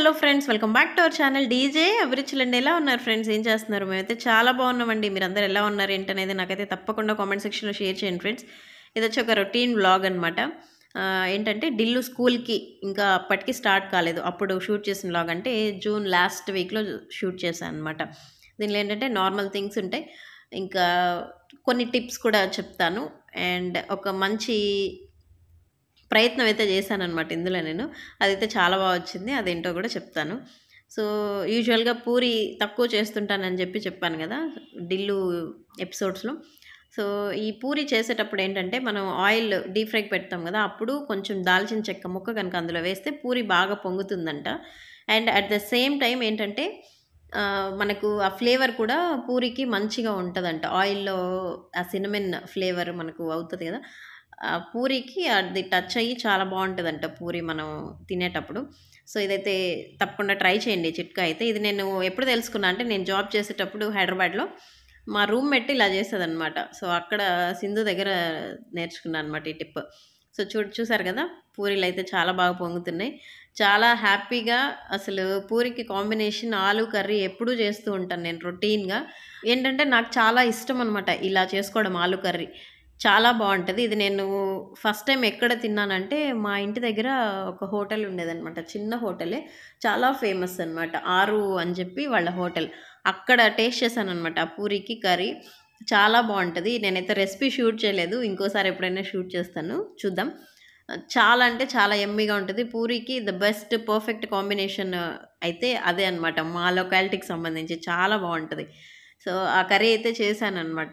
hello friends welcome back to our channel DJ అభిరుచులండి ఎలా ఉన్నారు ఫ్రెండ్స్ ఏం చేస్తున్నారు మేమైతే చాలా బాగున్నామండి మీరు అందరు ఎలా ఉన్నారు ఏంటనేది నాకైతే తప్పకుండా కామెంట్ సెక్షన్లో షేర్ చేయండి ఫ్రెండ్స్ ఇది వచ్చి ఒక రొటీన్ వ్లాగ్ అనమాట ఏంటంటే డిల్లు స్కూల్కి ఇంకా అప్పటికి స్టార్ట్ కాలేదు అప్పుడు షూట్ చేసిన వ్లాగ్ అంటే జూన్ లాస్ట్ వీక్లో షూట్ చేశాను అనమాట దీనిలో ఏంటంటే నార్మల్ థింగ్స్ ఉంటాయి ఇంకా కొన్ని టిప్స్ కూడా చెప్తాను అండ్ ఒక మంచి ప్రయత్నం అయితే చేశాను అనమాట ఇందులో నేను అదైతే చాలా బాగా వచ్చింది అదేంటో కూడా చెప్తాను సో యూజువల్గా పూరి తక్కువ చేస్తుంటానని చెప్పి చెప్పాను కదా డిల్లు ఎపిసోడ్స్లో సో ఈ పూరి చేసేటప్పుడు ఏంటంటే మనం ఆయిల్ డీప్ ఫ్రైకి పెడతాం కదా అప్పుడు కొంచెం దాల్చిన చెక్క ముక్క కనుక అందులో వేస్తే పూరి బాగా పొంగుతుందంట and at the same time ఏంటంటే ఆ, మనకు ఆ ఫ్లేవర్ కూడా పూరికి మంచిగా ఉంటుందంట ఆయిల్లో ఆ సినమెన్ ఫ్లేవర్ మనకు అవుతుంది కదా ఆ పూరికి అది టచ్ అయ్యి చాలా బాగుంటుందంట పూరి మనం తినేటప్పుడు సో ఇదైతే తప్పకుండా ట్రై చేయండి ఈ చిట్కా అయితే ఇది నేను ఎప్పుడు తెలుసుకున్నా అంటే నేను జాబ్ చేసేటప్పుడు హైదరాబాద్లో మా రూమ్మేట్ ఇలా చేస్తుంది అనమాట సో అక్కడ సింధు దగ్గర నేర్చుకున్నాను అనమాట ఈ టిప్ సో చూ చూసారు కదా పూరీలు అయితే చాలా బాగా పొంగుతున్నాయి చాలా హ్యాపీగా అసలు పూరికి కాంబినేషన్ ఆలు కర్రీ ఎప్పుడూ చేస్తూ ఉంటాను నేను రొటీన్గా ఏంటంటే నాకు చాలా ఇష్టం అనమాట ఇలా చేసుకోవడం ఆలు కర్రీ చాలా బాగుంటుంది ఇది నేను ఫస్ట్ టైం ఎక్కడ తిన్నానంటే మా ఇంటి దగ్గర ఒక హోటల్ ఉండేదన్నమాట చిన్న హోటలే చాలా ఫేమస్ అనమాట ఆరు అని చెప్పి వాళ్ళ హోటల్ అక్కడ టేస్ట్ చేశాను అనమాట ఆ పూరికి కర్రీ చాలా బాగుంటుంది నేనైతే రెసిపీ షూట్ చేయలేదు ఇంకోసారి ఎప్పుడైనా షూట్ చేస్తాను చూద్దాం చాలా అంటే చాలా ఎమ్మీగా ఉంటుంది పూరికి ద బెస్ట్ పర్ఫెక్ట్ కాంబినేషన్ అయితే అదే అనమాట మా లొకాలిటీకి సంబంధించి చాలా బాగుంటుంది సో ఆ కర్రీ అయితే చేశాను అనమాట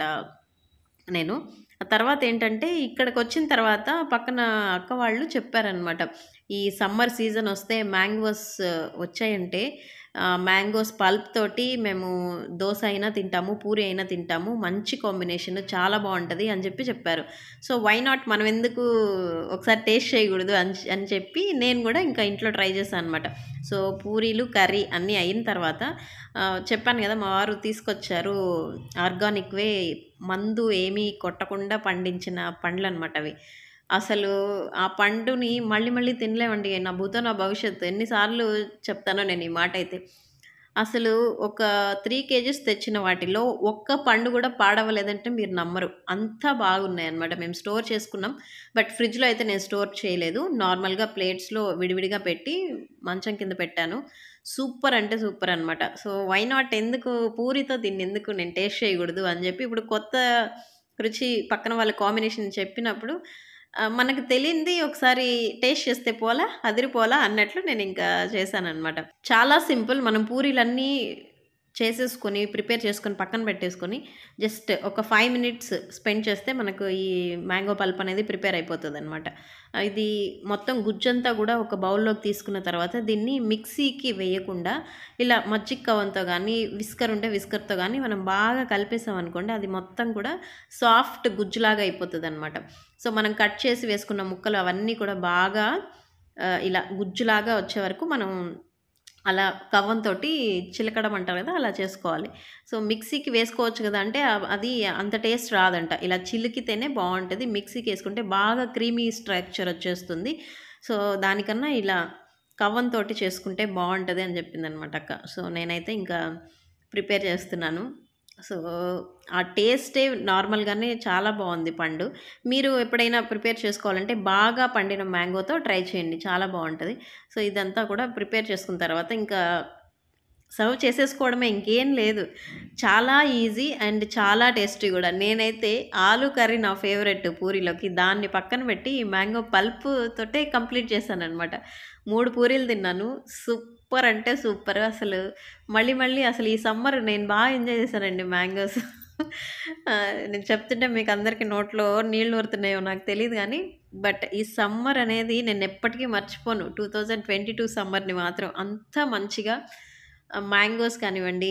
నేను ఆ తర్వాత ఏంటంటే ఇక్కడికి వచ్చిన తర్వాత పక్కన అక్క వాళ్ళు చెప్పారనమాట ఈ సమ్మర్ సీజన్ వస్తే మ్యాంగోస్ వచ్చాయంటే మ్యాంగోస్ పల్ప్ తోటి మేము దోశ అయినా తింటాము పూరి అయినా తింటాము మంచి కాంబినేషన్ చాలా బాగుంటుంది అని చెప్పి చెప్పారు సో వై నాట్ మనం ఎందుకు ఒకసారి టేస్ట్ చేయకూడదు అని అని చెప్పి నేను కూడా ఇంకా ఇంట్లో ట్రై చేశాను అనమాట సో పూరీలు కర్రీ అన్నీ అయిన తర్వాత ఆ, చెప్పాను కదా మా వారు తీసుకొచ్చారు ఆర్గానిక్ వే మందు ఏమీ కొట్టకుండా పండించిన పండ్లు అనమాట అవి అసలు ఆ పండుని మళ్ళీ మళ్ళీ తినలేమండి నా భూతో నా భవిష్యత్తు ఎన్నిసార్లు చెప్తానో నేను ఈ మాట అయితే అసలు ఒక త్రీ కేజీస్ తెచ్చిన వాటిలో ఒక్క పండు కూడా పాడవలేదంటే మీరు నమ్మరు అంత బాగున్నాయి అనమాట మేము స్టోర్ చేసుకున్నాం బట్ ఫ్రిడ్జ్లో అయితే నేను స్టోర్ చేయలేదు నార్మల్గా ప్లేట్స్లో విడివిడిగా పెట్టి మంచం కింద పెట్టాను సూపర్ అంటే సూపర్ అనమాట సో వై నాట్ ఎందుకు పూరితో దీన్ని ఎందుకు నేను టేస్ట్ చేయకూడదు అని చెప్పి ఇప్పుడు కొత్త రుచి పక్కన వాళ్ళ కాంబినేషన్ చెప్పినప్పుడు ఆ, మనకు తెలియంది ఒకసారి టేస్ట్ చేస్తే పోలా అదిరిపోలా అన్నట్లు నేను ఇంకా చేశాను అనమాట చాలా సింపుల్ మనం పూరీలన్నీ చేసేసుకొని ప్రిపేర్ చేసుకొని పక్కన పెట్టేసుకొని జస్ట్ ఒక ఫైవ్ మినిట్స్ స్పెండ్ చేస్తే మనకు ఈ మ్యాంగో పల్ప్ అనేది ప్రిపేర్ అయిపోతుంది అనమాట ఇది మొత్తం గుజ్జంతా కూడా ఒక బౌల్లోకి తీసుకున్న తర్వాత దీన్ని మిక్సీకి వేయకుండా ఇలా మజ్జిగ కవంతో కానీ విస్కర్ ఉంటే విస్కర్తో కానీ మనం బాగా కలిపేసాం అనుకోండి అది మొత్తం కూడా సాఫ్ట్ గుజ్జులాగా అయిపోతుంది అనమాట సో మనం కట్ చేసి వేసుకున్న ముక్కలు అవన్నీ కూడా బాగా ఆ, ఇలా గుజ్జులాగా వచ్చే వరకు మనం అలా కవ్వంతో చిలకడం అంటారు కదా అలా చేసుకోవాలి సో మిక్సీకి వేసుకోవచ్చు కదా అంటే ఆ- అది అంత టేస్ట్ రాదంట ఇలా చిలికితేనే బాగుంటుంది మిక్సీకి వేసుకుంటే బాగా క్రీమీ స్ట్రక్చర్ వచ్చేస్తుంది సో దానికన్నా ఇలా కవ్వంతో చేసుకుంటే బాగుంటుంది అని చెప్పింది అనమాట అక్క సో నేనైతే ఇంకా ప్రిపేర్ చేస్తున్నాను సో ఆ టేస్టే నార్మల్గానే చాలా బాగుంది పండు మీరు ఎప్పుడైనా ప్రిపేర్ చేసుకోవాలంటే బాగా పండిన మ్యాంగోతో ట్రై చేయండి చాలా బాగుంటుంది సో ఇదంతా కూడా ప్రిపేర్ చేసుకున్న తర్వాత ఇంకా సర్వ్ చేసేసుకోవడమే ఇంకేం లేదు చాలా ఈజీ అండ్ చాలా టేస్టీ కూడా నేనైతే ఆలు కర్రీ నా ఫేవరెట్ పూరీలోకి దాన్ని పక్కన పెట్టి ఈ మ్యాంగో పల్ప్ తోటే కంప్లీట్ చేశాను అనమాట మూడు పూరీలు తిన్నాను సూపర్ అంటే సూపర్ అసలు మళ్ళీ మళ్ళీ అసలు ఈ సమ్మర్ నేను బాగా ఎంజాయ్ చేశానండి మ్యాంగోస్ నేను చెప్తుంటే మీకు అందరికీ నోట్లో నీళ్ళు ఊరుతున్నాయో నాకు తెలియదు కానీ బట్ ఈ సమ్మర్ అనేది నేను ఎప్పటికీ మర్చిపోను టూ థౌజండ్ ట్వంటీ టూ సమ్మర్ని మాత్రం అంత మంచిగా మ్యాంగోస్ కానివ్వండి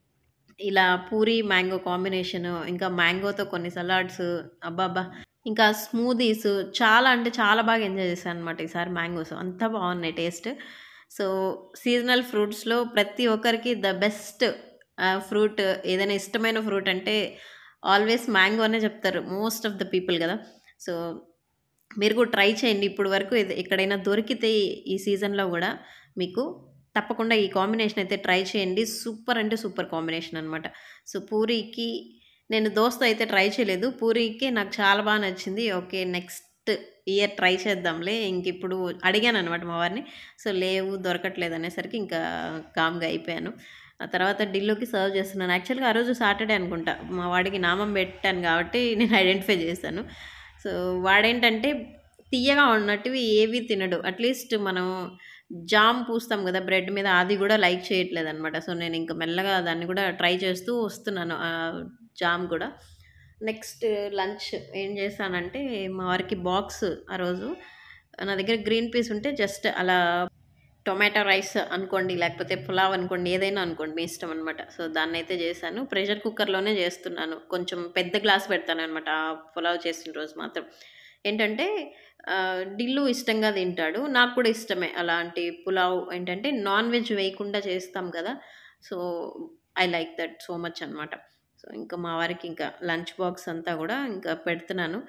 ఇలా పూరి మ్యాంగో కాంబినేషన్ ఇంకా మ్యాంగోతో కొన్ని సలాడ్స్ అబ్బాబ్బా ఇంకా స్మూదీస్ చాలా అంటే చాలా బాగా ఎంజాయ్ చేశాను అనమాట ఈసారి మ్యాంగోస్ అంత బాగున్నాయి టేస్ట్ సో సీజనల్ ఫ్రూట్స్లో ప్రతి ఒక్కరికి ద బెస్ట్ ఫ్రూట్ ఏదైనా ఇష్టమైన ఫ్రూట్ అంటే ఆల్వేస్ మ్యాంగో అనే చెప్తారు మోస్ట్ ఆఫ్ ద పీపుల్ కదా సో మీరు కూడా ట్రై చేయండి ఇప్పుడు వరకు ఇది ఎక్కడైనా దొరికితే ఈ సీజన్లో కూడా మీకు తప్పకుండా ఈ కాంబినేషన్ అయితే ట్రై చేయండి సూపర్ అంటే సూపర్ కాంబినేషన్ అనమాట సో పూరీకి నేను దోస్తో అయితే ట్రై చేయలేదు పూరీకి నాకు చాలా బాగా నచ్చింది ఓకే నెక్స్ట్ ఇయర్ ట్రై చేద్దాంలే ఇంక ఇప్పుడు అడిగాను అనమాట మా వారిని సో లేవు దొరకట్లేదు అనేసరికి ఇంకా కామ్గా అయిపోయాను ఆ తర్వాత ఢిల్లీకి సర్వ్ చేస్తున్నాను యాక్చువల్గా ఆ రోజు సాటర్డే అనుకుంటా మా వాడికి నామం పెట్టాను కాబట్టి నేను ఐడెంటిఫై చేశాను సో వాడేంటంటే తీయగా ఉన్నట్టువి ఏవి తినడు అట్లీస్ట్ మనం జామ్ పూస్తాం కదా బ్రెడ్ మీద అది కూడా లైక్ చేయట్లేదు అనమాట సో నేను ఇంకా మెల్లగా దాన్ని కూడా ట్రై చేస్తూ వస్తున్నాను ఆ జామ్ కూడా నెక్స్ట్ లంచ్ ఏం చేశానంటే మా వారికి బాక్స్ ఆ రోజు నా దగ్గర గ్రీన్ పీస్ ఉంటే జస్ట్ అలా టొమాటో రైస్ అనుకోండి లేకపోతే పులావ్ అనుకోండి ఏదైనా అనుకోండి మీ ఇష్టం అనమాట సో దాన్ని అయితే చేశాను ప్రెషర్ కుక్కర్లోనే చేస్తున్నాను కొంచెం పెద్ద గ్లాస్ పెడతాను అనమాట ఆ పులావ్ చేసిన రోజు మాత్రం ఏంటంటే ఆ, డిల్లు ఇష్టంగా తింటాడు నాకు కూడా ఇష్టమే అలాంటి పులావ్ ఏంటంటే నాన్ వెజ్ వేయకుండా చేస్తాం కదా so I like that so much అనమాట సో ఇంకా మా వారికి ఇంకా లంచ్ బాక్స్ అంతా కూడా ఇంకా పెడుతున్నాను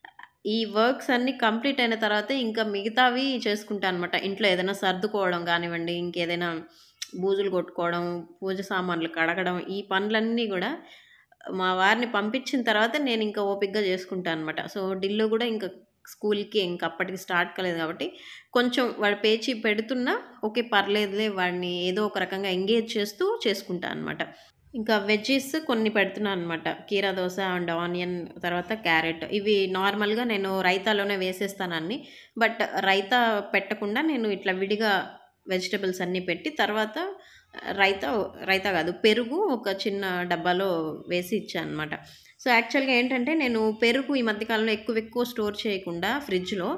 ఈ వర్క్స్ అన్నీ కంప్లీట్ అయిన తర్వాత ఇంకా మిగతావి చేసుకుంటా అనమాట ఇంట్లో ఏదైనా సర్దుకోవడం కానివ్వండి ఇంకేదైనా బూజులు కొట్టుకోవడం పూజ సామాన్లు కడగడం ఈ పనులన్నీ కూడా మా వారిని పంపించిన తర్వాత నేను ఇంకా ఓపిక్గా చేసుకుంటాను అనమాట సో ఢిల్లో కూడా ఇంకా స్కూల్కి ఇంకా అప్పటికి స్టార్ట్ కాలేదు కాబట్టి కొంచెం వాడు పేచి పెడుతున్నా ఓకే పర్లేదులే వాడిని ఏదో ఒక రకంగా ఎంగేజ్ చేస్తూ చేసుకుంటా అనమాట ఇంకా వెజ్జెస్ కొన్ని పెడుతున్నాను అనమాట కీరా దోశ అండ్ ఆనియన్ తర్వాత క్యారెట్ ఇవి నార్మల్గా నేను రైతాలోనే వేసేస్తాను అన్ని బట్ రైతా పెట్టకుండా నేను ఇట్లా విడిగా వెజిటబుల్స్ అన్నీ పెట్టి తర్వాత రైతా రైతా కాదు పెరుగు ఒక చిన్న డబ్బాలో వేసి ఇచ్చాను అనమాట సో యాక్చువల్గా ఏంటంటే నేను పెరుగు ఈ మధ్యకాలంలో ఎక్కువ ఎక్కువ స్టోర్ చేయకుండా ఫ్రిడ్జ్లో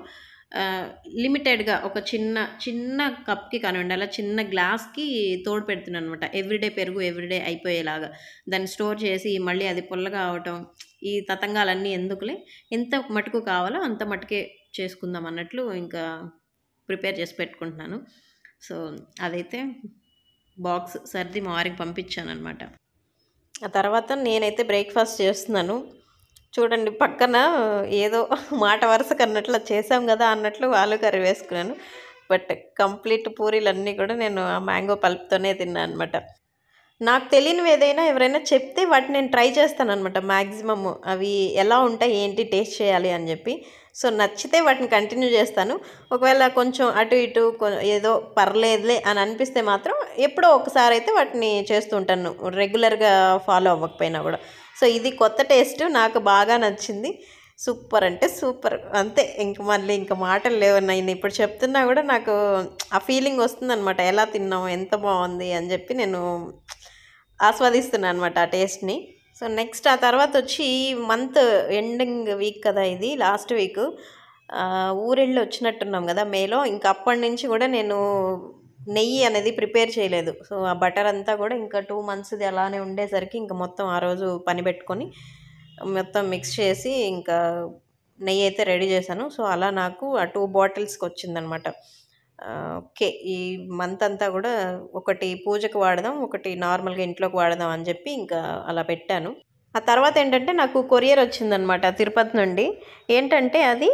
లిమిటెడ్గా ఒక చిన్న చిన్న కప్కి కానివ్వండి అలా చిన్న గ్లాస్కి తోడు పెడుతున్నాను అనమాట ఎవ్రీడే పెరుగు ఎవ్రీడే అయిపోయేలాగా దాన్ని స్టోర్ చేసి మళ్ళీ అది పుల్లగా అవటం ఈ తతంగాలన్నీ ఎందుకులే ఎంత మటుకు కావాలో అంత మటుకే చేసుకుందాం అన్నట్లు ఇంకా ప్రిపేర్ చేసి పెట్టుకుంటున్నాను సో అదైతే బాక్స్ సర్ది మా వారికి పంపించాను అనమాట ఆ తర్వాత నేనైతే బ్రేక్ఫాస్ట్ చేస్తున్నాను చూడండి పక్కన ఏదో మాట వరుసకు అన్నట్లు చేసాం కదా అన్నట్లు ఆలు కర్రీ వేసుకున్నాను బట్ కంప్లీట్ పూరీలన్నీ కూడా నేను ఆ మ్యాంగో పల్ప్తోనే తిన్నాను అనమాట నాకు తెలియనివి ఏదైనా ఎవరైనా చెప్తే వాటిని నేను ట్రై చేస్తాను అనమాట మ్యాక్సిమమ్ అవి ఎలా ఉంటాయి ఏంటి టేస్ట్ చేయాలి అని చెప్పి సో నచ్చితే వాటిని కంటిన్యూ చేస్తాను ఒకవేళ కొంచెం అటు ఇటు కొ- ఏదో పర్లేదులే అని అనిపిస్తే మాత్రం ఎప్పుడో ఒకసారి అయితే వాటిని చేస్తూ ఉంటాను రెగ్యులర్గా ఫాలో అవ్వకపోయినా కూడా సో ఇది కొత్త టేస్ట్ నాకు బాగా నచ్చింది సూపర్ అంటే సూపర్ అంతే ఇంక మళ్ళీ ఇంక మాటలు లేవు నేను ఇప్పుడు చెప్తున్నా కూడా నాకు ఆ ఫీలింగ్ వస్తుందన్నమాట ఎలా తిన్నాం ఎంత బాగుంది అని చెప్పి నేను ఆస్వాదిస్తున్నాను అనమాట ఆ టేస్ట్ని సో నెక్స్ట్ ఆ తర్వాత వచ్చి మంత్ ఎండింగ్ వీక్ కదా ఇది లాస్ట్ వీక్ ఊరెళ్ళి వచ్చినట్టున్నాం కదా మేలో ఇంకా అప్పటి నుంచి కూడా నేను నెయ్యి అనేది ప్రిపేర్ చేయలేదు సో ఆ బటర్ అంతా కూడా ఇంకా టూ మంత్స్ది అలానే ఉండేసరికి ఇంకా మొత్తం ఆ రోజు పని పెట్టుకొని మొత్తం మిక్స్ చేసి ఇంకా నెయ్యి అయితే రెడీ చేశాను సో అలా నాకు ఆ టూ బాటిల్స్కి వచ్చిందనమాట ఆ, ఓకే ఈ మంత్ అంతా కూడా ఒకటి పూజకు వాడదాం ఒకటి నార్మల్గా ఇంట్లోకి వాడదాం అని చెప్పి ఇంకా అలా పెట్టాను ఆ తర్వాత ఏంటంటే నాకు కొరియర్ వచ్చిందనమాట తిరుపతి నుండి ఏంటంటే అది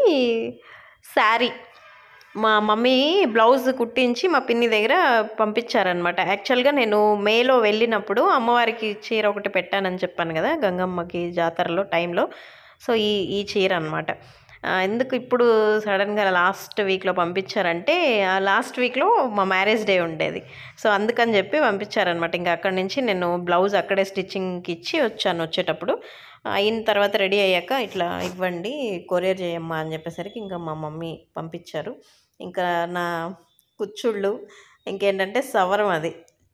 శారీ మా మమ్మీ బ్లౌజ్ కుట్టించి మా పిన్ని దగ్గర పంపించారనమాట యాక్చువల్గా నేను మేలో వెళ్ళినప్పుడు అమ్మవారికి చీర ఒకటి పెట్టానని చెప్పాను కదా గంగమ్మకి జాతరలో టైంలో సో ఈ ఈ చీర అనమాట ఎందుకు ఇప్పుడు సడన్గా లాస్ట్ వీక్లో పంపించారంటే ఆ లాస్ట్ వీక్లో మా మ్యారేజ్ డే ఉండేది సో అందుకని చెప్పి పంపించారనమాట ఇంకా అక్కడి నుంచి నేను బ్లౌజ్ అక్కడే స్టిచ్చింగ్కి ఇచ్చి వచ్చాను వచ్చేటప్పుడు అయిన తర్వాత రెడీ అయ్యాక ఇట్లా ఇవ్వండి కొరియర్ చేయమ్మా అని చెప్పేసరికి ఇంకా మా మమ్మీ పంపించారు ఇంకా నా కుచ్చుళ్ళు ఇంకేంటంటే సవరం అది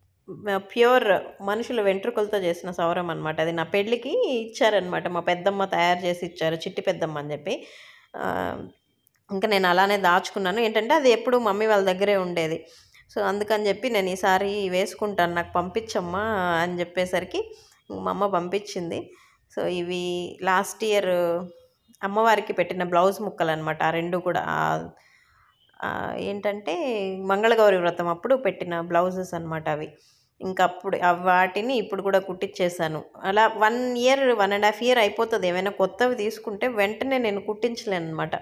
ప్యూర్ మనుషుల వెంట్రుకలతో చేసిన సౌరం అనమాట అది నా పెళ్ళికి ఇచ్చారనమాట మా పెద్దమ్మ తయారు చేసి ఇచ్చారు చిట్టి పెద్దమ్మ అని చెప్పి ఆ, ఇంకా నేను అలానే దాచుకున్నాను ఏంటంటే అది ఎప్పుడు మమ్మీ వాళ్ళ దగ్గరే ఉండేది సో అందుకని చెప్పి నేను ఈసారి వేసుకుంటాను నాకు పంపించమ్మా అని చెప్పేసరికి మా అమ్మ పంపించింది సో ఇవి లాస్ట్ ఇయర్ అమ్మవారికి పెట్టిన బ్లౌజ్ ముక్కలు అనమాట ఆ రెండు కూడా ఆ- ఆ ఏంటంటే మంగళగౌరి వ్రతం అప్పుడు పెట్టిన బ్లౌజెస్ అనమాట అవి ఇంకా అప్పుడు ఆ వాటిని ఇప్పుడు కూడా కుట్టించేసాను అలా one year one and half year అయిపోతుంది ఏమైనా కొత్తవి తీసుకుంటే వెంటనే నేను కుట్టించలేను అనమాట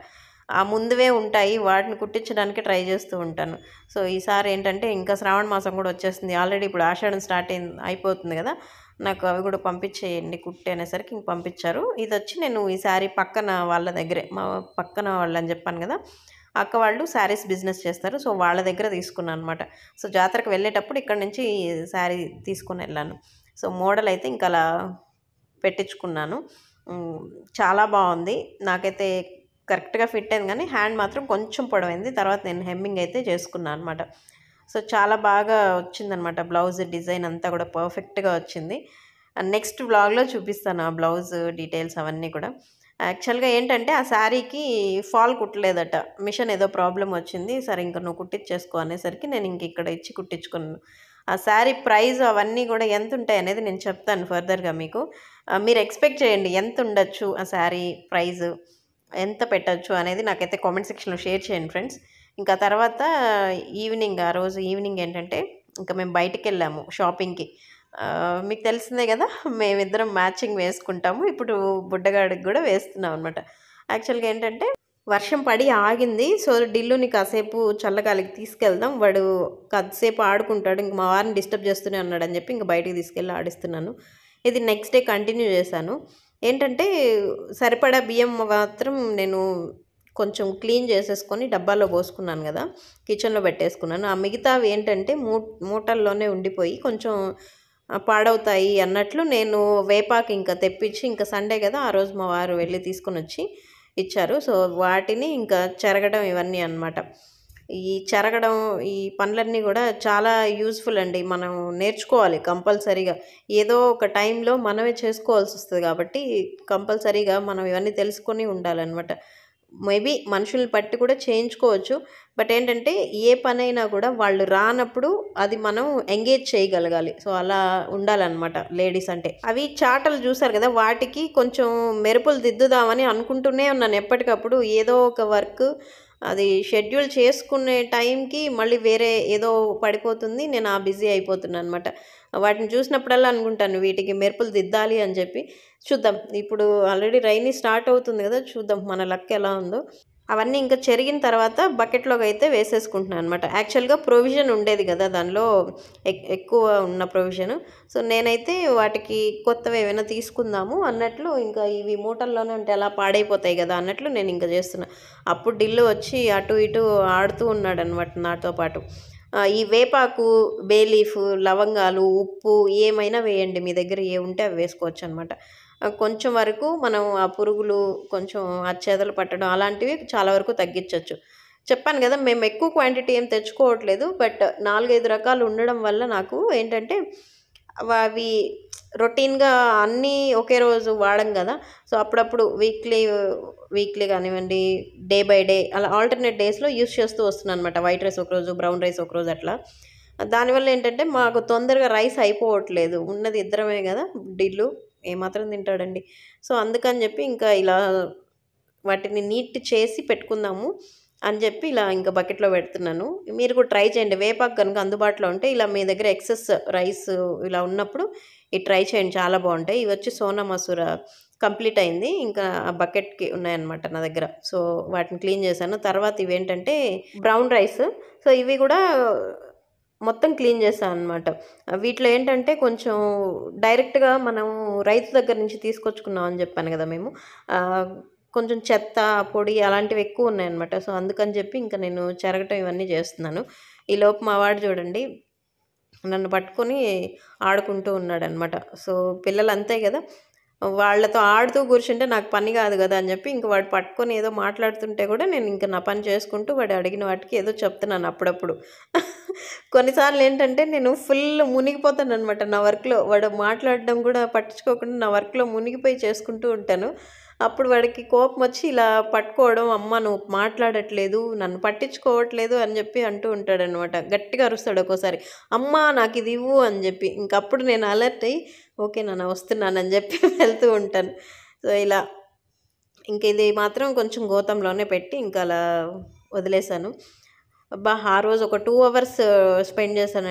ఆ ముందువే ఉంటాయి వాటిని కుట్టించడానికి ట్రై చేస్తూ ఉంటాను సో ఈసారి ఏంటంటే ఇంకా శ్రావణ మాసం కూడా వచ్చేస్తుంది ఆల్రెడీ ఇప్పుడు ఆషాఢం స్టార్ట్ అయింది అయిపోతుంది కదా నాకు అవి కూడా పంపించేయండి కుట్టి అనేసరికి ఇంక పంపించారు ఇది వచ్చి నేను ఈ శారీ పక్కన వాళ్ళ దగ్గరే మా పక్కన వాళ్ళు అని చెప్పాను కదా అక్క వాళ్ళు శారీస్ బిజినెస్ చేస్తారు సో వాళ్ళ దగ్గర తీసుకున్నాను అనమాట సో జాతరకు వెళ్ళేటప్పుడు ఇక్కడ నుంచి శారీ తీసుకుని వెళ్ళాను సో మోడల్ అయితే ఇంకా అలా పెట్టించుకున్నాను ఉమ్, చాలా బాగుంది నాకైతే కరెక్ట్గా ఫిట్ అయింది కానీ హ్యాండ్ మాత్రం కొంచెం పొడవైంది తర్వాత నేను హెమ్మింగ్ అయితే చేసుకున్నాను అనమాట సో చాలా బాగా వచ్చిందనమాట బ్లౌజ్ డిజైన్ అంతా కూడా పర్ఫెక్ట్గా వచ్చింది నెక్స్ట్ బ్లాగ్లో చూపిస్తాను ఆ బ్లౌజ్ డీటెయిల్స్ అవన్నీ కూడా యాక్చువల్గా ఏంటంటే ఆ శారీకి ఫాల్ కుట్టలేదట మిషన్ ఏదో ప్రాబ్లం వచ్చింది సరే ఇంకా నువ్వు కుట్టించేసుకో అనేసరికి నేను ఇంక ఇక్కడ ఇచ్చి కుట్టించుకున్నాను ఆ శారీ ప్రైస్ అవన్నీ కూడా ఎంత ఉంటాయి అనేది నేను చెప్తాను ఫర్దర్గా మీకు ఆ, మీరు ఎక్స్పెక్ట్ చేయండి ఎంత ఉండొచ్చు ఆ శారీ ప్రైస్ ఎంత పెట్టచ్చు అనేది నాకైతే కామెంట్ సెక్షన్లో షేర్ చేయండి ఫ్రెండ్స్ ఇంకా తర్వాత ఈవినింగ్ ఆ రోజు ఈవినింగ్ ఏంటంటే ఇంకా మేము బయటికి వెళ్ళాము షాపింగ్కి ఆ, మీకు తెలిసిందే కదా మేమిద్దరం మ్యాచింగ్ వేసుకుంటాము ఇప్పుడు బుడ్డగాడికి కూడా వేస్తున్నాం అనమాట యాక్చువల్గా ఏంటంటే వర్షం పడి ఆగింది సో డిల్లుని కాసేపు చల్లగాలికి తీసుకెళ్దాం వాడు కాసేపు ఆడుకుంటాడు ఇంక మా వారిని డిస్టర్బ్ చేస్తూనే ఉన్నాడు అని చెప్పి ఇంక బయటికి తీసుకెళ్ళి ఆడిస్తున్నాను ఇది నెక్స్ట్ డే కంటిన్యూ చేశాను ఏంటంటే సరిపడా బియ్యం మాత్రం నేను కొంచెం క్లీన్ చేసేసుకొని డబ్బాలో పోసుకున్నాను కదా కిచెన్లో పెట్టేసుకున్నాను ఆ మిగతావి ఏంటంటే మూ మూటల్లోనే ఉండిపోయి కొంచెం ఆ, పాడవుతాయి అన్నట్లు నేను వేపాకు ఇంకా తెప్పించి ఇంకా సండే కదా ఆ రోజు మా వారు వెళ్ళి తీసుకొని వచ్చి ఇచ్చారు సో వాటిని ఇంకా చెరగడం ఇవన్నీ అన్నమాట ఈ చెరగడం ఈ పనులన్నీ కూడా చాలా యూస్ఫుల్ అండి మనం నేర్చుకోవాలి కంపల్సరీగా ఏదో ఒక టైంలో మనమే చేసుకోవాల్సి వస్తుంది కాబట్టి కంపల్సరీగా మనం ఇవన్నీ తెలుసుకొని ఉండాలన్నమాట మేబీ మనుషుల్ని పట్టి కూడా చేయించుకోవచ్చు బట్ ఏంటంటే ఏ పనైనా కూడా వాళ్ళు రానప్పుడు అది మనం ఎంగేజ్ చేయగలగాలి సో అలా ఉండాలన్నమాట లేడీస్ అంటే అవి చాటలు చూసారు కదా వాటికి కొంచెం మెరుపులు దిద్దుదామని అనుకుంటూనే ఉన్నాను ఎప్పటికప్పుడు ఏదో ఒక వర్క్ అది షెడ్యూల్ చేసుకునే టైంకి మళ్ళీ వేరే ఏదో పడిపోతుంది నేను ఆ బిజీ అయిపోతున్నాను అనమాట వాటిని చూసినప్పుడల్లా అనుకుంటాను వీటికి మెరుపులు దిద్దాలి అని చెప్పి చూద్దాం ఇప్పుడు ఆల్రెడీ రైనీ స్టార్ట్ అవుతుంది కదా చూద్దాం మన లక్ ఎలా ఉందో అవన్నీ ఇంకా చెరిగిన తర్వాత బకెట్లోకి అయితే వేసేసుకుంటున్నాను అనమాట యాక్చువల్గా ప్రొవిజన్ ఉండేది కదా దానిలో ఎక్- ఎక్కువ ఉన్న ప్రొవిజన్ సో నేనైతే వాటికి కొత్తవి ఏమైనా తీసుకుందాము అన్నట్లు ఇంకా ఇవి మూటల్లోనే ఉంటే అలా పాడైపోతాయి కదా అన్నట్లు నేను ఇంకా చేస్తున్నా అప్పుడు డిల్లు వచ్చి అటు ఇటు ఆడుతూ ఉన్నాడు అనమాట నాతో పాటు ఆ, ఈ వేపాకు బే లీఫ్ లవంగాలు ఉప్పు ఏమైనా వేయండి మీ దగ్గర ఏ ఉంటే అవి వేసుకోవచ్చు అనమాట కొంచెం వరకు మనం ఆ పురుగులు కొంచెం ఆ చెదలు పట్టడం అలాంటివి చాలా వరకు తగ్గించవచ్చు చెప్పాను కదా మేము ఎక్కువ క్వాంటిటీ ఏం తెచ్చుకోవట్లేదు బట్ నాలుగైదు రకాలు ఉండడం వల్ల నాకు ఏంటంటే అవ- అవి రొటీన్గా అన్నీ ఒకే రోజు వాడం కదా సో అప్పుడప్పుడు వీక్లీ వీక్లీ కానివ్వండి డే బై డే అలా ఆల్టర్నేట్ డేస్లో యూస్ చేస్తూ వస్తున్నాను అనమాట వైట్ రైస్ ఒకరోజు బ్రౌన్ రైస్ ఒకరోజు అట్లా దానివల్ల ఏంటంటే మాకు తొందరగా రైస్ అయిపోవట్లేదు ఉన్నది ఇద్దరమే కదా డిల్లు ఏమాత్రం తింటాడండి సో అందుకని చెప్పి ఇంకా ఇలా వాటిని నీట్ చేసి పెట్టుకుందాము అని చెప్పి ఇలా ఇంకా బకెట్లో పెడుతున్నాను మీరు కూడా ట్రై చేయండి వేపాకు కనుక అందుబాటులో ఉంటే ఇలా మీ దగ్గర ఎక్సెస్ రైస్ ఇలా ఉన్నప్పుడు ఇది ట్రై చేయండి చాలా బాగుంటాయి ఇవి వచ్చి సోనా మసూర కంప్లీట్ అయింది ఇంకా ఆ బకెట్కి ఉన్నాయన్నమాట నా దగ్గర సో వాటిని క్లీన్ చేశాను తర్వాత ఇవి ఏంటంటే బ్రౌన్ రైస్ సో ఇవి కూడా మొత్తం క్లీన్ చేశాను అనమాట వీటిలో ఏంటంటే కొంచెం డైరెక్ట్గా మనం రైతు దగ్గర నుంచి తీసుకొచ్చుకున్నాం అని చెప్పాను కదా మేము ఆ, కొంచెం చెత్త పొడి అలాంటివి ఎక్కువ ఉన్నాయన్నమాట సో అందుకని చెప్పి ఇంకా నేను చెరగటం ఇవన్నీ చేస్తున్నాను ఈ లోపు మా వాడు చూడండి నన్ను పట్టుకొని ఆడుకుంటూ ఉన్నాడు అనమాట సో పిల్లలు అంతే కదా వాళ్ళతో ఆడుతూ కూర్చుంటే నాకు పని కాదు కదా అని చెప్పి ఇంక వాడు పట్టుకొని ఏదో మాట్లాడుతుంటే కూడా నేను ఇంకా నా పని చేసుకుంటూ వాడు అడిగిన వాటికి ఏదో చెప్తున్నాను అప్పుడప్పుడు కొన్నిసార్లు ఏంటంటే నేను ఫుల్ మునిగిపోతాను అనమాట నా వర్క్లో వాడు మాట్లాడడం కూడా పట్టించుకోకుండా నా వర్క్లో మునిగిపోయి చేసుకుంటూ ఉంటాను అప్పుడు వాడికి కోపం వచ్చి ఇలా పట్టుకోవడం అమ్మ నువ్వు మాట్లాడట్లేదు నన్ను పట్టించుకోవట్లేదు అని చెప్పి అంటూ ఉంటాడు అనమాట గట్టిగా అరుస్తాడు ఒక్కోసారి అమ్మ నాకు ఇది ఇవ్వు అని చెప్పి ఇంకప్పుడు నేను అలర్ట్ అయ్యి ఓకే నాన్న వస్తున్నానని చెప్పి వెళ్తూ ఉంటాను సో ఇలా ఇంక ఇది మాత్రం కొంచెం గోతంలోనే పెట్టి ఇంకా అలా వదిలేశాను అబ్బా ఆ రోజు ఒక టూ అవర్స్ స్పెండ్ చేశానండి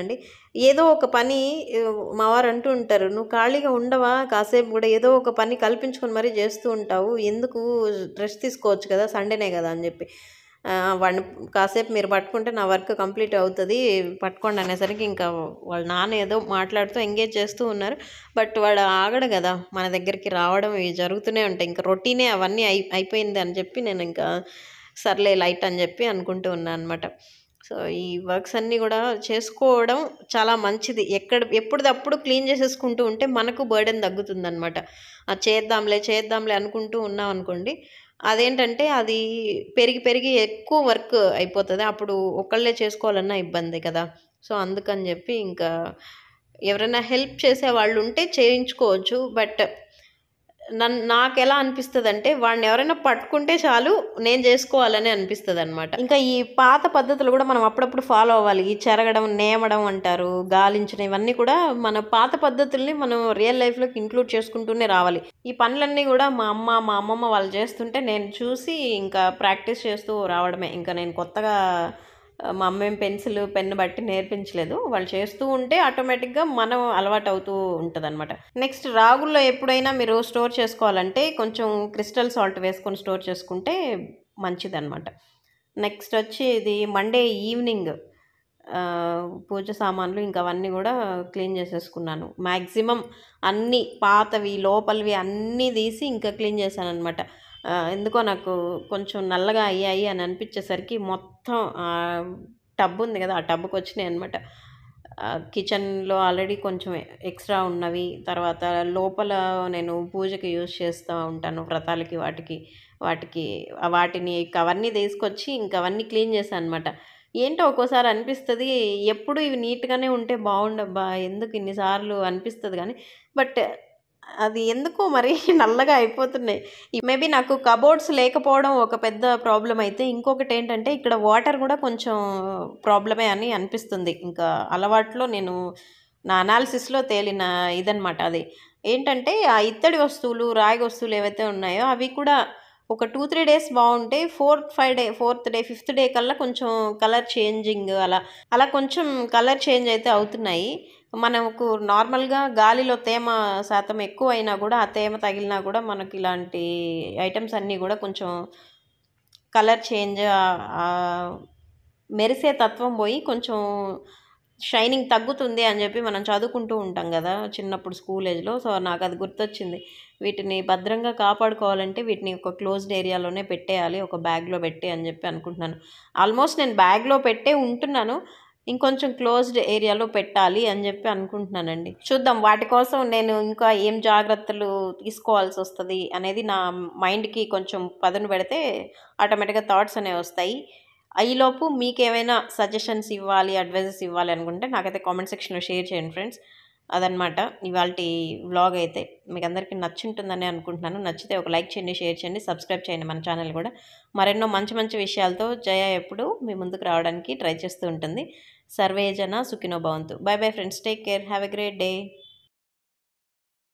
ఏదో ఒక పని ఆ, మా వారు అంటూ ఉంటారు నువ్వు ఖాళీగా ఉండవా కాసేపు కూడా ఏదో ఒక పని కల్పించుకొని మరీ చేస్తూ ఉంటావు ఎందుకు రెస్ట్ తీసుకోవచ్చు కదా సండేనే కదా అని చెప్పి ఆ, వాడిని కాసేపు మీరు పట్టుకుంటే నా వర్క్ కంప్లీట్ అవుతుంది పట్టుకోండి అనేసరికి ఇంకా వాళ్ళ నాన్న ఏదో మాట్లాడుతూ ఎంగేజ్ చేస్తూ ఉన్నారు బట్ వాడు ఆగడు కదా మన దగ్గరికి రావడం ఇవి జరుగుతూనే ఉంటాయి ఇంకా రొటీనే అవన్నీ అయి అయిపోయింది అని చెప్పి నేను ఇంకా సర్లే లైట్ అని చెప్పి అనుకుంటూ ఉన్నాను అనమాట సో ఈ వర్క్స్ అన్నీ కూడా చేసుకోవడం చాలా మంచిది ఎక్కడ ఎప్పుడప్పుడు క్లీన్ చేసేసుకుంటూ ఉంటే మనకు బర్డెన్ తగ్గుతుందన్నమాట అది చేద్దాంలే చేద్దాంలే అనుకుంటూ ఉన్నాం అనుకోండి అదేంటంటే అది పెరిగి పెరిగి ఎక్కువ వర్క్ అయిపోతుంది అప్పుడు ఒకళ్ళే చేసుకోవాలన్నా ఇబ్బంది కదా సో అందుకని చెప్పి ఇంకా ఎవరైనా హెల్ప్ చేసే వాళ్ళు ఉంటే చేయించుకోవచ్చు బట్ నన్ను నాకు ఎలా అనిపిస్తుంది అంటే వాడిని ఎవరైనా పట్టుకుంటే చాలు నేను చేసుకోవాలని అనిపిస్తుంది అనమాట ఇంకా ఈ పాత పద్ధతులు కూడా మనం అప్పుడప్పుడు ఫాలో అవ్వాలి ఈ చెరగడం నేమడం అంటారు గాలించడం ఇవన్నీ కూడా మన పాత పద్ధతుల్ని మనం రియల్ లైఫ్లోకి ఇంక్లూడ్ చేసుకుంటూనే రావాలి ఈ పనులన్నీ కూడా మా అమ్మ మా అమ్మమ్మ వాళ్ళు చేస్తుంటే నేను చూసి ఇంకా ప్రాక్టీస్ చేస్తూ రావడమే ఇంకా నేను కొత్తగా ఆ, మా అమ్మ ఏం పెన్సిల్ పెన్ను బట్టి నేర్పించలేదు వాళ్ళు చేస్తూ ఉంటే ఆటోమేటిక్గా మనం అలవాటు అవుతూ ఉంటుంది అనమాట నెక్స్ట్ రాగుల్లో ఎప్పుడైనా మీరు స్టోర్ చేసుకోవాలంటే కొంచెం క్రిస్టల్ సాల్ట్ వేసుకొని స్టోర్ చేసుకుంటే మంచిదన్నమాట నెక్స్ట్ వచ్చి ఇది మండే ఈవినింగ్ ఆ, పూజ సామాన్లు ఇంకా అవన్నీ కూడా క్లీన్ చేసేసుకున్నాను మ్యాక్సిమం అన్నీ పాతవి లోపలివి అన్నీ తీసి ఇంకా క్లీన్ చేశాను అనమాట ఎందుకో నాకు కొంచెం నల్లగా అయ్యాయి అని అనిపించేసరికి మొత్తం టబ్ ఉంది కదా ఆ టబ్కి వచ్చినాయి అనమాట కిచెన్లో ఆల్రెడీ కొంచెం ఎక్స్ట్రా ఉన్నవి తర్వాత లోపల నేను పూజకి యూజ్ చేస్తూ ఉంటాను వ్రతాలకి వాటికి వాటికి ఆ వాటిని ఇక అవన్నీ తీసుకొచ్చి ఇంక అవన్నీ క్లీన్ చేశాను అనమాట ఏంటో ఒక్కోసారి అనిపిస్తుంది ఎప్పుడు ఇవి నీట్గానే ఉంటే బాగుండబ్బా ఎందుకు ఇన్నిసార్లు అనిపిస్తుంది కానీ బట్ అది ఎందుకో మరి నల్లగా అయిపోతున్నాయి మేబీ నాకు కబోర్డ్స్ లేకపోవడం ఒక పెద్ద ప్రాబ్లం అయితే ఇంకొకటి ఏంటంటే ఇక్కడ వాటర్ కూడా కొంచెం ప్రాబ్లమే అని అనిపిస్తుంది ఇంకా అలవాట్లో నేను నా అనాలిసిస్లో తేలిన ఇదనమాట అది ఏంటంటే ఆ ఇత్తడి వస్తువులు రాగి వస్తువులు ఏవైతే ఉన్నాయో అవి కూడా ఒక టూ త్రీ డేస్ బాగుంటాయి fourth five day fourth day fifth day కల్లా కొంచెం కలర్ చేంజింగ్ అలా అలా కొంచెం కలర్ చేంజ్ అయితే అవుతున్నాయి మనకు నార్మల్గా గాలిలో తేమ శాతం ఎక్కువ అయినా కూడా ఆ తేమ తగిలినా కూడా మనకి ఇలాంటి ఐటమ్స్ అన్నీ కూడా కొంచెం కలర్ చేంజ్ మెరిసే తత్వం పోయి కొంచెం షైనింగ్ తగ్గుతుంది అని చెప్పి మనం చదువుకుంటూ ఉంటాం కదా చిన్నప్పుడు స్కూల్ ఏజ్లో సో నాకు అది గుర్తొచ్చింది వీటిని భద్రంగా కాపాడుకోవాలంటే వీటిని ఒక క్లోజ్డ్ ఏరియాలోనే పెట్టేయాలి ఒక బ్యాగ్లో పెట్టి అని చెప్పి అనుకుంటున్నాను ఆల్మోస్ట్ నేను బ్యాగ్లో పెట్టే ఉంటున్నాను ఇంకొంచెం క్లోజ్డ్ ఏరియాలో పెట్టాలి అని చెప్పి అనుకుంటున్నానండి చూద్దాం వాటి కోసం నేను ఇంకా ఏం జాగ్రత్తలు తీసుకోవాల్సి వస్తుంది అనేది నా మైండ్కి కొంచెం పదును పెడితే ఆటోమేటిక్గా థాట్స్ అనేవి వస్తాయి ఈలోపు మీకు ఏమైనా సజెషన్స్ ఇవ్వాలి అడ్వైజెస్ ఇవ్వాలి అనుకుంటే నాకైతే కామెంట్ సెక్షన్లో షేర్ చేయండి ఫ్రెండ్స్ అదనమాట ఇవాళ వ్లాగ్ అయితే మీకు అందరికీ నచ్చుంటుందని అనుకుంటున్నాను నచ్చితే ఒక లైక్ చేయండి షేర్ చేయండి సబ్స్క్రైబ్ చేయండి మన ఛానల్ కూడా మరెన్నో మంచి మంచి విషయాలతో జయ ఎప్పుడు మీ ముందుకు రావడానికి ట్రై చేస్తూ ఉంటుంది సర్వే జన సుఖినో భవంతు bye bye friends take care have a great day